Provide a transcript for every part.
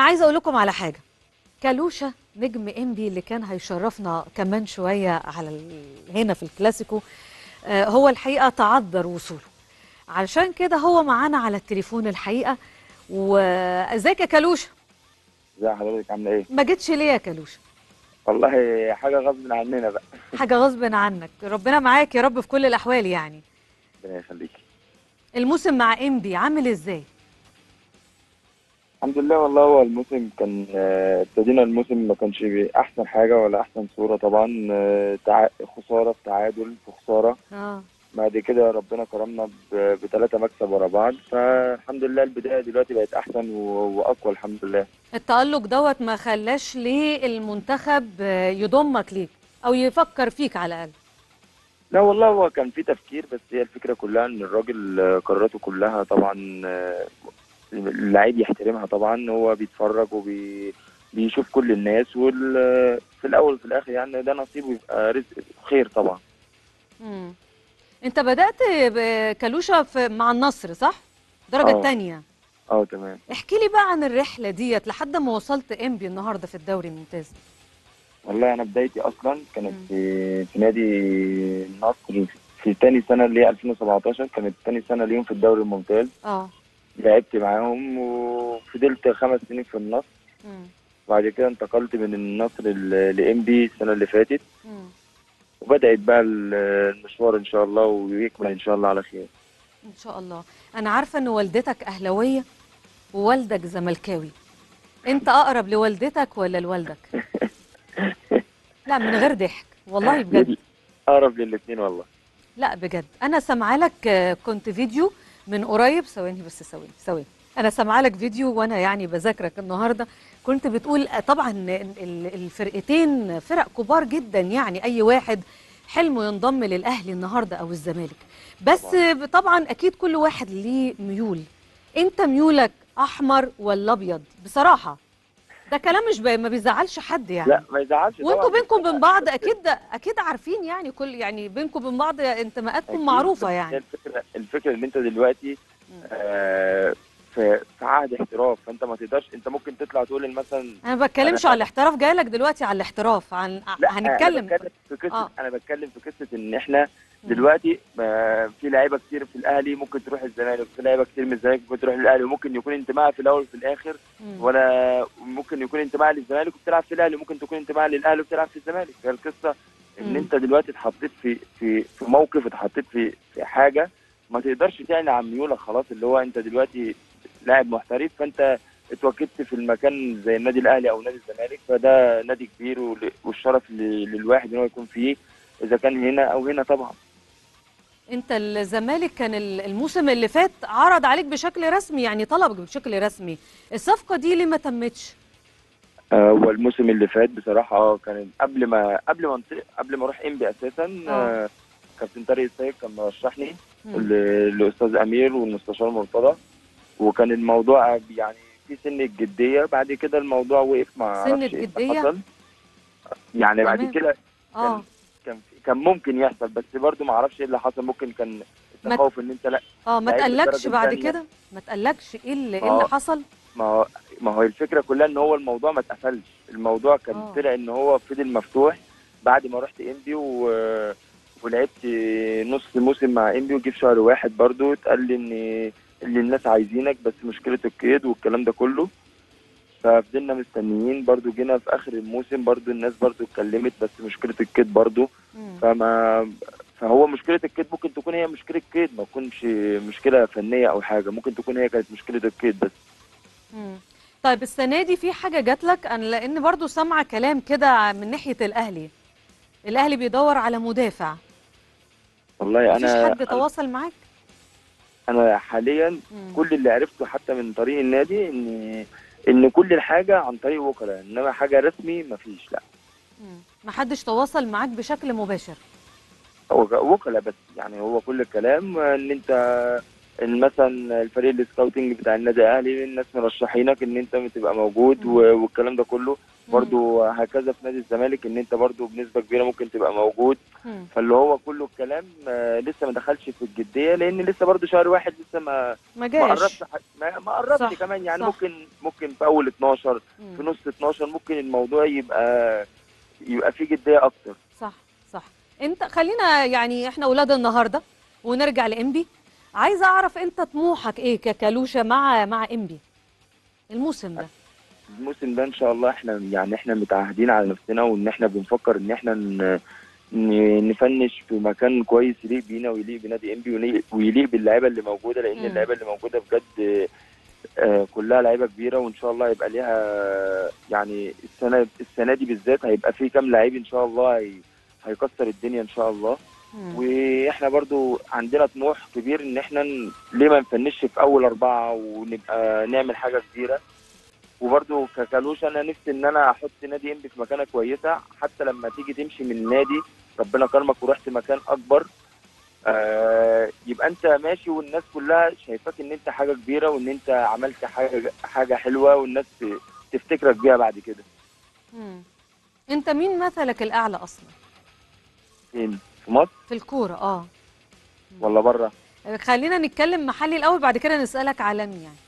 عايزه اقول لكم على حاجه كالوشا نجم انبي اللي كان هيشرفنا كمان شويه على ال... هنا في الكلاسيكو آه، هو الحقيقه تعذر وصوله علشان كده هو معانا على التليفون الحقيقه وازيك يا كالوشا ازي حضرتك عامله ايه؟ ما جيتش ليه يا كالوشا والله حاجه غصب عننا بقى حاجه غصب عنك ربنا معاك يا رب في كل الاحوال يعني ربنا يخليكي الموسم مع انبي عامل ازاي الحمد لله والله هو الموسم كان آه، ابتدينا الموسم ما كانش احسن حاجه ولا احسن صوره طبعا آه، تع... خساره في تعادل في خساره اه بعد كده ربنا كرمنا بثلاثه مكسب ورا بعض فالحمد لله البدايه دلوقتي بقت احسن و... واقوى الحمد لله التألق دوت ما خلاش ليه المنتخب آه، يضمك ليك او يفكر فيك على الاقل لا والله هو كان في تفكير بس هي الفكره كلها ان الراجل آه، قراراته كلها طبعا آه، اللعيب يحترمها طبعا هو بيتفرج وبي بيشوف كل الناس وال في الاول وفي الاخر يعني ده نصيب ويبقى رزق خير طبعا مم. انت بدأت ب- كالوشا في مع النصر صح الدرجة آه. الثانية اه تمام احكي لي بقى عن الرحلة ديت لحد ما وصلت انبي النهارده في الدوري الممتاز والله انا بدايتي اصلا كانت مم. في في نادي النصر في تاني سنه اللي هي 2017 كانت تاني سنه ليهم في الدوري الممتاز اه لعبت معاهم وفضلت خمس سنين في النصر مم. وبعد كده انتقلت من النصر لام بي السنه اللي فاتت مم. وبدات بقى ال- المشوار ان شاء الله ويكمل ان شاء الله على خير ان شاء الله انا عارفة ان والدتك اهلاوية ووالدك زملكاوي انت اقرب لوالدتك ولا لوالدك لا من غير ضحك والله بجد اقرب للاثنين والله لا بجد انا سامعه لك آه، كنت فيديو من قريب ثواني بس ثواني ثواني انا سامعه لك فيديو وانا يعني بذاكرك النهارده كنت بتقول آه، طبعا ال- الفرقتين فرق كبار جدا يعني اي واحد حلمه ينضم للاهلي النهارده او الزمالك بس طبعاً. آه، طبعا اكيد كل واحد ليه ميول انت ميولك احمر ولا ابيض بصراحه ده كلام مش بي ما بيزعلش حد يعني لا ما يزعلش وانتوا طبعاً. بينكم وبين بعض بس- اكيد اكيد عارفين يعني كل يعني بينكم وبين بعض انتماءاتكم أكيد. معروفه هي يعني الفكره الفكره ان انت دلوقتي مم. آه في في عهد احتراف فانت ما تقدرش انت ممكن تطلع تقول مثلا انا ما بتكلمش أنا- على الاحتراف جاي لك دلوقتي على الاحتراف عن لا هنتكلم انا بتكلم في قصه آه. انا بتكلم في قصه ان احنا مم. دلوقتي آه، في لعيبه كتير في الاهلي ممكن تروح الزمالك في لعيبه كتير من الزمالك ممكن تروح للاهلي وممكن يكون انتمائها في الاول وفي الاخر مم. ولا ممكن يكون انتماء للزمالك وبتلعب في الاهلي ممكن تكون انتماء للاهلي وبتلعب في الزمالك هي القصه ان مم. انت دلوقتي اتحطيت في في في موقف اتحطيت في في حاجه ما تقدرش تعلن عن ميولك خلاص اللي هو انت دلوقتي لاعب محترف فانت اتوكدت في المكان زي النادي الاهلي او نادي الزمالك فده نادي كبير ول- والشرف ل- للواحد ان هو يكون فيه اذا كان هنا او هنا طبعا انت الزمالك كان ال- الموسم اللي فات عرض عليك بشكل رسمي يعني طلبك بشكل رسمي الصفقه دي ليه ما تمتش آه، هو الموسم اللي فات بصراحه اه كان قبل ما قبل ما انطق- قبل ما اروح انبي اساسا آه، كابتن طارق السيد كان مرشحني مم. ل- الاستاذ امير والمستشار مرتضى وكان الموضوع يعني في سن الجديه بعد كده الموضوع وقف ما سن أعرفش إيه اللي الجدية؟ حصل. يعني بعد تمام. كده اه كان كان ممكن يحصل بس برضو ما اعرفش ايه اللي حصل ممكن كان ما- التخوف ان انت لا اه ما لعيب تقلقش الدرجة بعد التانية. كده ما تقلقش ايه اللي ايه آه. اللي حصل ما هو ما هو الفكره كلها ان هو الموضوع ما اتقفلش الموضوع كان آه. طلع ان هو فضل مفتوح بعد ما رحت انبي و... ولعبت نص موسم مع انبي وجي في شهر واحد برضو اتقال لي ان اللي الناس عايزينك بس مشكله القيد والكلام ده كله ففضلنا مستنيين برضو جينا في اخر الموسم برضو الناس برضو اتكلمت بس مشكله القيد برضو مم. فما فهو مشكله القيد ممكن تكون هي مشكله قيد ما تكونش مشكله فنيه او حاجه ممكن تكون هي كانت مشكله القيد بس مم. طيب السنه دي في حاجه جات لك انا لان برضو سامعه كلام كده من ناحيه الاهلي الاهلي بيدور على مدافع والله مفيش انا حد تواصل معاك انا حاليا مم. كل اللي عرفته حتى من طريق النادي ان ان كل الحاجه عن طريق وكلاء انما حاجه رسمي مفيش لا مم. محدش تواصل معاك بشكل مباشر هو وكلاء بس يعني هو كل الكلام ان انت ان مثلا الفريق السكاوتنج بتاع النادي الاهلي الناس مرشحينك ان انت تبقى موجود مم. و- والكلام ده كله برضو هكذا في نادي الزمالك ان انت برضو بنسبه كبيره ممكن تبقى موجود مم. فاللي هو كله الكلام آه، لسه ما دخلش في الجديه لان لسه برضو شهر واحد لسه ما ما ما جاش قربش ح- ما ما قربش صح، كمان يعني صح. ممكن ممكن في اول 12 مم. في نص 12 ممكن الموضوع يبقى يبقى فيه جديه اكتر صح صح انت خلينا يعني احنا اولاد النهارده ونرجع لانبي عايزه اعرف انت طموحك ايه ككالوشه مع مع انبي الموسم ده الموسم ده ان شاء الله احنا يعني احنا متعهدين على نفسنا وان احنا بنفكر ان احنا ن- ن- نفنش في مكان كويس يليق بينا ويليق بنادي انبي ويليق- ويليق باللعيبه اللي موجوده لان مم. اللعيبه اللي موجوده بجد آه، كلها لعيبه كبيره وان شاء الله هيبقى ليها يعني السنه السنه دي بالذات هيبقى في كام لعيب ان شاء الله هي هيكسر الدنيا ان شاء الله مم. واحنا برضو عندنا طموح كبير ان احنا ن- ليه ما نفنش في اول اربعه ونبقى نعمل حاجه كبيره وبرضو ككالوش انا نفسي ان انا احط نادي انبي في مكانه كويسه حتى لما تيجي تمشي من النادي ربنا كرمك ورحت مكان اكبر آه يبقى انت ماشي والناس كلها شايفاك ان انت حاجه كبيره وان انت عملت حاجه حاجه حلوه والناس ت- تفتكرك بيها بعد كده مم. انت مين مثلك الاعلى اصلا فين في مصر في الكوره اه ولا بره خلينا نتكلم محلي الاول بعد كده نسالك عالمي يعني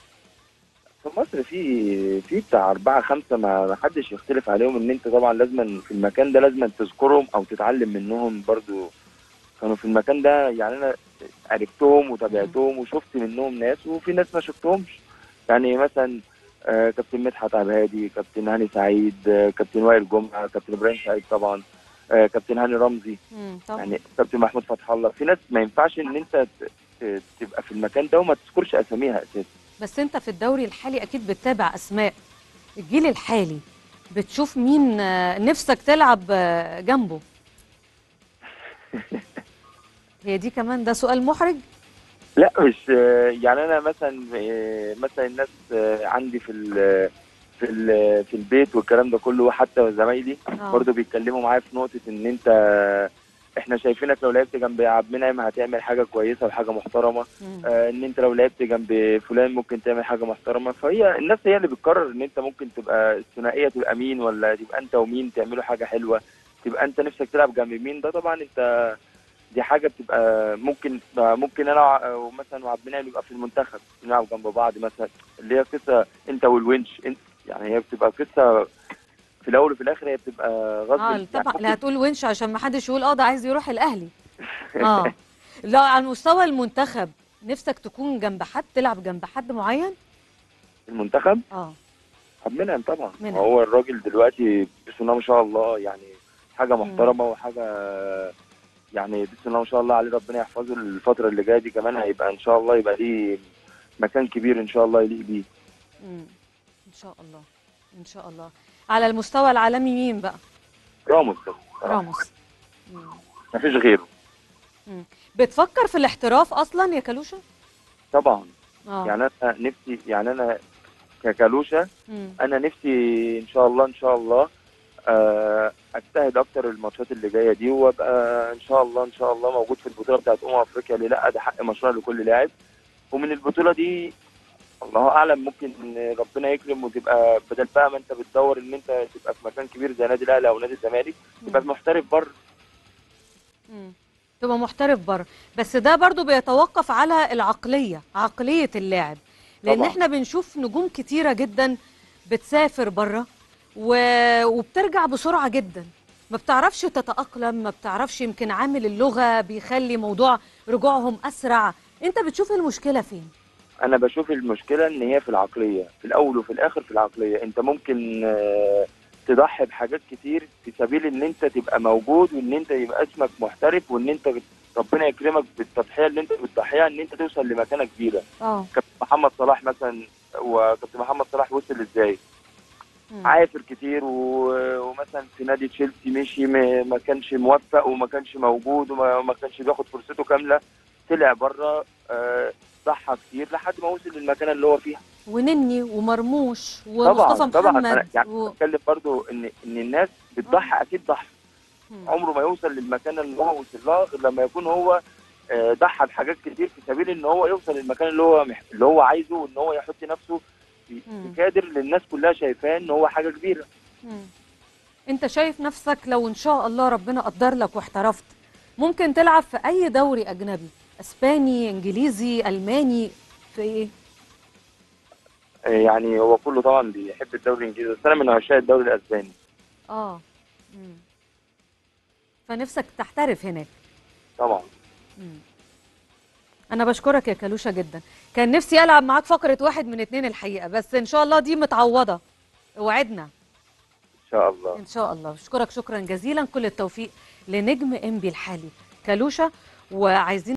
في مصر في في بتاع أربعة خمسة ما ما حدش يختلف عليهم إن أنت طبعا لازم في المكان ده لازم تذكرهم أو تتعلم منهم برضو كانوا في المكان ده يعني أنا عرفتهم وتابعتهم وشفت منهم ناس وفي ناس ما شفتهمش يعني مثلا آه، كابتن مدحت عبد الهادي كابتن هاني سعيد آه، كابتن وائل جمعة كابتن إبراهيم سعيد طبعا آه، كابتن هاني رمزي مم. طبعا يعني كابتن محمود فتح الله في ناس ما ينفعش إن أنت ت- ت- تبقى في المكان ده وما تذكرش أساميها أساسا بس انت في الدوري الحالي اكيد بتتابع اسماء الجيل الحالي بتشوف مين آه، نفسك تلعب آه، جنبه هي دي كمان ده سؤال محرج لا مش يعني انا مثلا آه، مثلا الناس آه، عندي في ال في ال في البيت والكلام ده كله حتى زمايلي آه. برضه بيتكلموا معايا في نقطه ان انت احنا شايفينك لو لعبت جنب عبد المنعم هتعمل حاجه كويسه وحاجه محترمه مم. آه، ان انت لو لعبت جنب فلان ممكن تعمل حاجه محترمه فهي الناس هي اللي بتقرر ان انت ممكن تبقى الثنائيه تبقى مين ولا تبقى انت ومين تعملوا حاجه حلوه تبقى انت نفسك تلعب جنب مين ده طبعا انت دي حاجه بتبقى ممكن ممكن انا وع- ومثلا وعبد المنعم يبقى في المنتخب نلعب جنب بعض مثلا اللي هي قصه انت والونش انت يعني هي بتبقى قصه في الاول وفي الاخر هي بتبقى غصب اه يعني طبعا ممكن- لا هتقول ونش عشان ما حدش يقول اه ده عايز يروح الاهلي اه لا على مستوى المنتخب نفسك تكون جنب حد تلعب جنب حد معين المنتخب اه عبد المنعم طبعا منعم. هو الراجل دلوقتي بسم الله ما شاء الله يعني حاجه مم. محترمه وحاجه يعني بسم الله ما شاء الله عليه ربنا يحفظه الفتره اللي جايه دي كمان هيبقى ان شاء الله يبقى ليه مكان كبير ان شاء الله يليق بيه مم. ان شاء الله ان شاء الله على المستوى العالمي مين بقى راموس بس صراحة. راموس مم. مفيش غيره بتفكر في الاحتراف اصلا يا كلوشه طبعا اه يعني انا نفسي يعني انا ككالوشه مم. انا نفسي ان شاء الله ان شاء الله آه، اجتهد اكتر الماتشات اللي جايه دي وابقى ان شاء الله ان شاء الله موجود في البطوله بتاعت امم افريقيا اللي لا ده حق مشروع لكل لاعب ومن البطوله دي الله اعلم ممكن إن ربنا يكرم وتبقى بدل بقى ما انت بتدور ان انت تبقى في مكان كبير زي نادي الاهلي او نادي الزمالك تبقى محترف بره مم. تبقى محترف بره بس ده برضو بيتوقف على العقلية عقلية اللاعب لأن طبعاً. احنا بنشوف نجوم كتيرة جدا بتسافر بره و... وبترجع بسرعة جدا ما بتعرفش تتأقلم ما بتعرفش يمكن عامل اللغة بيخلي موضوع رجوعهم أسرع انت بتشوف المشكلة فين انا بشوف المشكله ان هي في العقليه في الاول وفي الاخر في العقليه انت ممكن آه، تضحي بحاجات كتير في سبيل ان انت تبقى موجود وان انت يبقى اسمك محترف وان انت ربنا يكرمك بالتضحيه اللي انت بتضحيها ان انت توصل لمكانه كبيره اه كابتن محمد صلاح مثلا وكابتن محمد صلاح وصل ازاي مم. عافر كتير و- ومثلا في نادي تشيلسي مشي ما ما كانش موفق وما كانش موجود وما وما كانش بياخد فرصته كامله طلع بره آه، ضحى كتير لحد ما وصل للمكانه اللي هو فيها ونني ومرموش ومصطفى طبعا طبعا محمد انا يعني و... بتكلم برضو ان ان الناس بتضحي اكيد ضحى مم. عمره ما يوصل للمكانه اللي هو وصل لها غير لما يكون هو آه، ضحى بحاجات كتير في سبيل ان هو يوصل للمكان اللي هو مح... اللي هو عايزه وان هو يحط نفسه في مم. في كادر اللي الناس كلها شايفاه ان هو حاجه كبيره مم. انت شايف نفسك لو ان شاء الله ربنا قدر لك واحترفت ممكن تلعب في اي دوري اجنبي اسباني انجليزي الماني في ايه آه، يعني هو كله طبعا بيحب الدوري الانجليزي بس انا من عشاق الدوري الاسباني اه مم. فنفسك تحترف هناك طبعا مم. انا بشكرك يا كالوشا جدا كان نفسي العب معاك فقره واحد من اتنين الحقيقه بس ان شاء الله دي متعوضه وعدنا ان شاء الله ان شاء الله بشكرك شكرا جزيلا كل التوفيق لنجم انبي الحالي كالوشا وعايزين